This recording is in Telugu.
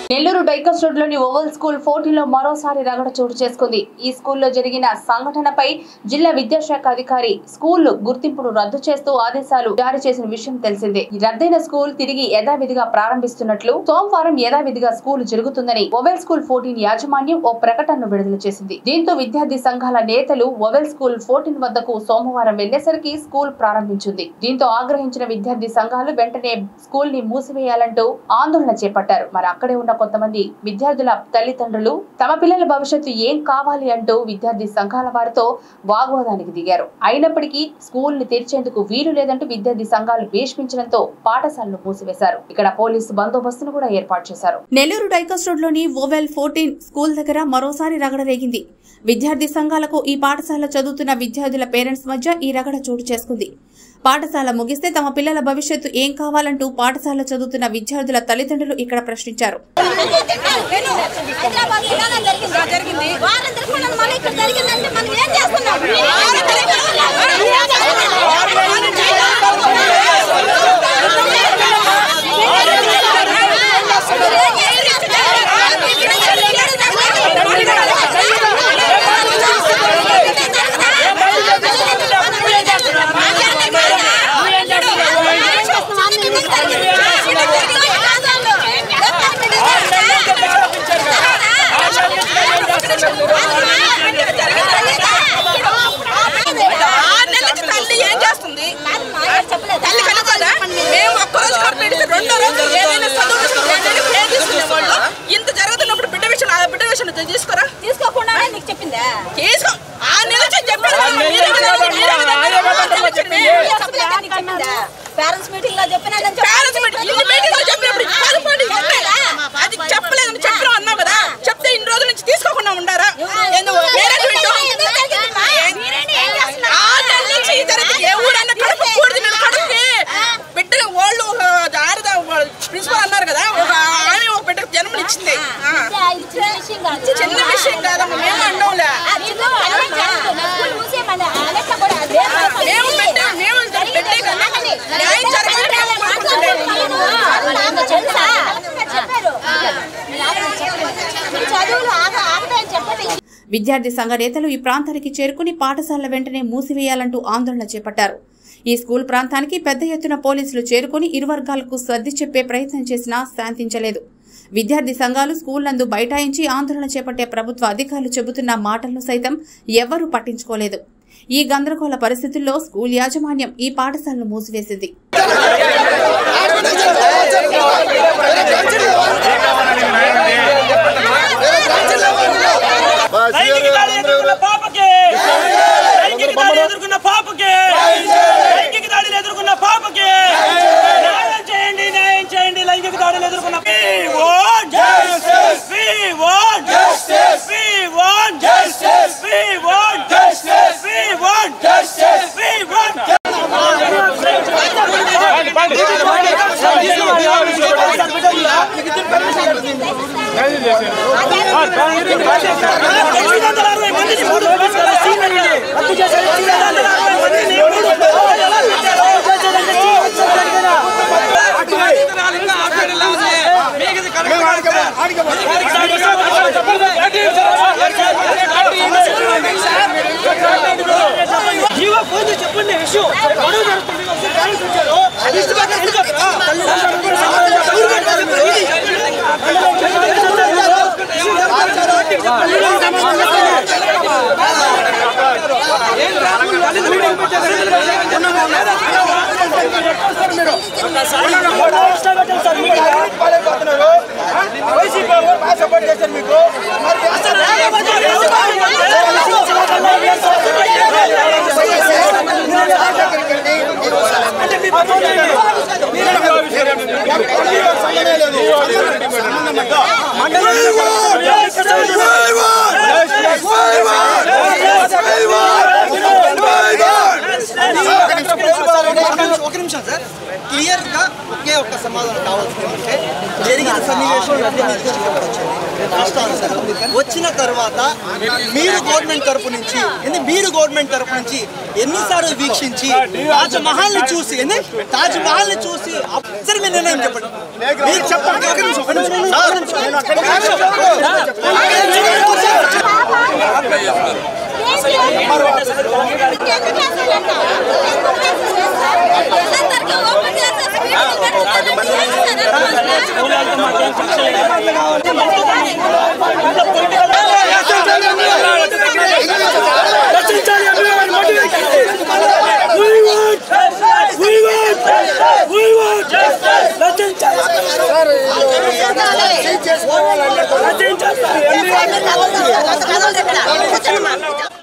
నెల్లూరు డైకస్ రోడ్ లోని ఓవల్ స్కూల్ ఫోర్టీలో మరోసారి రగడ చోటు చేసుకుంది ఈ స్కూల్లో జరిగిన సంఘటనపై జిల్లా విద్యాశాఖ అధికారి స్కూల్ గుర్తింపును రద్దు చేస్తూ ఆదేశాలు జారీ చేసిన విషయం తెలిసిందే ఈ రద్దయిన స్కూల్ తిరిగి యథావిధిగా ప్రారంభిస్తున్నట్లు సోమవారం యథావిధిగా స్కూల్ జరుగుతుందని ఓవెల్ స్కూల్ ఫోర్టీన్ యాజమాన్యం ఓ ప్రకటనను విడుదల చేసింది దీంతో విద్యార్థి సంఘాల నేతలు ఓవెల్ స్కూల్ ఫోర్టీన్ వద్దకు సోమవారం వెళ్లేసరికి స్కూల్ ప్రారంభించింది దీంతో ఆగ్రహించిన విద్యార్థి సంఘాలు వెంటనే స్కూల్ ని మూసివేయాలంటూ ఆందోళన చేపట్టారు మరి అక్కడే ఉన్న కొంతమంది విద్యార్థుల తల్లిదండ్రులు తమ పిల్లల భవిష్యత్తు ఏం కావాలి అంటూ విద్యార్థి సంఘాల వారితో వాగ్వాదానికి దిగారు అయినప్పటికీ స్కూల్ ని తెరిచేందుకు వీలు లేదంటూ విద్యార్థి సంఘాలు భీష్మించడంతో పాఠశాలను మూసివేశారు ఇక్కడ పోలీసు బందోబస్తును కూడా ఏర్పాటు చేశారు నెల్లూరు డైకస్ రోడ్ లోని ఓవెల్ ఫోర్టీన్ స్కూల్ దగ్గర మరోసారి రగడ రేగింది విద్యార్థి సంఘాలకు ఈ పాఠశాల చదువుతున్న విద్యార్థుల పేరెంట్స్ మధ్య ఈ రగడ చోటు చేసుకుంది పాఠశాల ముగిస్తే తమ పిల్లల భవిష్యత్తు ఏం కావాలంటూ పాఠశాల చదువుతున్న విద్యార్థుల తల్లిదండ్రులు ఇక్కడ ప్రశ్నించారు జరిగింది వారం తిరగకుండా మళ్ళీ ఇక్కడ జరిగిందంటే మనం ఏం చేస్తున్నాం వారం తిరగకుండా మనం ఏం ఆరు నెలల నుంచి తల్లి ఏం చేస్తుంది తల్లి కనుకోదా మేము ఒక్క రోజు కడుపు పెడితే రెండో రోజు ఏదైనా చదువు ఏదైనా పేరు తీసుకునేవాళ్ళు ఇంత జరుగుతున్నప్పుడు బిడ్డ విషయం ఆ బిడ్డ విషయం నువ్వు తీసుకురా తీసుకోకుండా నీకు చెప్పిందా తీసుకో ఆ నెల నుంచి చెప్పారు కదా, మీరే కదా, మీరే కదా, మీరే కదా. పేరెంట్స్ మీటింగ్ లో చెప్పినానని పేరెంట్స్ మీటింగ్ ఇన్ని మీటింగ్లో చెప్పినప్పుడు పదకొండు చెప్పలేదా? అది చెప్పలేదని చెప్పడం అన్నావు కదా చెప్తే ఇన్ని రోజుల నుంచి తీసుకోకుండా ఉండారా ఎందుకు వేరే వీళ్ళు ఆ నెల నుంచి ఈ జరుగుతుంది. ఏ ఊరన్నా కడుపు కూడదు నేను కడుపుకి బిడ్డ వాళ్ళు ఆరుదా ప్రిన్సిపల్ అన్నారు కదా ఒక ఆమె ఒక బిడ్డకు జన్మనిచ్చింది ఆ. చిన్న విషయం కాదమ్మా మేము అన్నాంలే మేము పెట్టే మేము పెట్టే కదా న్యాయం జరగాలి మేము కోరుకుంటున్నాము. చదువులు ఆగ ఆగదని చెప్పండి విద్యార్థి సంఘ నేతలు ఈ ప్రాంతానికి చేరుకుని పాఠశాల వెంటనే మూసివేయాలంటూ ఆందోళన చేపట్టారు ఈ స్కూల్ ప్రాంతానికి పెద్ద ఎత్తున పోలీసులు చేరుకుని ఇరు వర్గాలకు సర్ది చెప్పే ప్రయత్నం చేసినా శాంతించలేదు విద్యార్థి సంఘాలు స్కూల్ నందు బైఠాయించి ఆందోళన చేపట్టే ప్రభుత్వ అధికారులు చెబుతున్న మాటలను సైతం ఎవ్వరూ పట్టించుకోలేదు ఈ గందరగోళ పరిస్థితుల్లో స్కూల్ యాజమాన్యం ఈ పాఠశాలను మూసివేసింది లైంగిక దాడి ఎదుర్కొన్న పాపకి లైంగిక దాడి ఎదుర్కొన్న పాపకి లైంగిక దాడిని ఎదుర్కొన్న పాపకి న్యాయం చేయండి న్యాయం చేయండి లైంగిక దాడిని ఎదుర్కొన్న We want justice. We want justice. We want justice. We want justice. We want justice. We want తొమ్మిది వందల అరవై మందిని మూడు సంవత్సరాల సీనియర్లు రద్దు చేశారు. తొమ్మిది వందల అరవై మందిని మూడు జీవో ఫోన్ చేసి చెప్పండి ఇష్యూ గొడవ జరుగుతుంది ఒకసారి పేరెంట్స్ వచ్చారు లిస్ట్ బ్యాక్ ఎందుకు రా? ఒక నిమిషం సార్ క్లియర్ గా ఒకే ఒక్క సమాధానం కావాల్సింది అంటే జరిగిన సన్నివేశం అన్ని మీ దృష్టికి ఎప్పుడు వచ్చింది రాష్ట్రాలు సార్ వచ్చిన తర్వాత మీరు గవర్నమెంట్ తరపు నుంచి ఏంది మీరు గవర్నమెంట్ తరపు నుంచి ఎన్నిసార్లు వీక్షించి తాజ్ మహల్ ని చూసి ఏంది తాజ్ మహల్ ని చూసి అప్- సరే మీరు నిర్ణయం చెప్పండి మీరు చెప్పండి ఒక్క నిమిషం, ఒక్క నిమిషం, ఒక్క నిమిషం, ఒక్క నిమిషం, ఒక్క నిమిషం. రచించాలి అభిమాని motivate చేయాలి. We want we want we want రచించాలి రచించాలి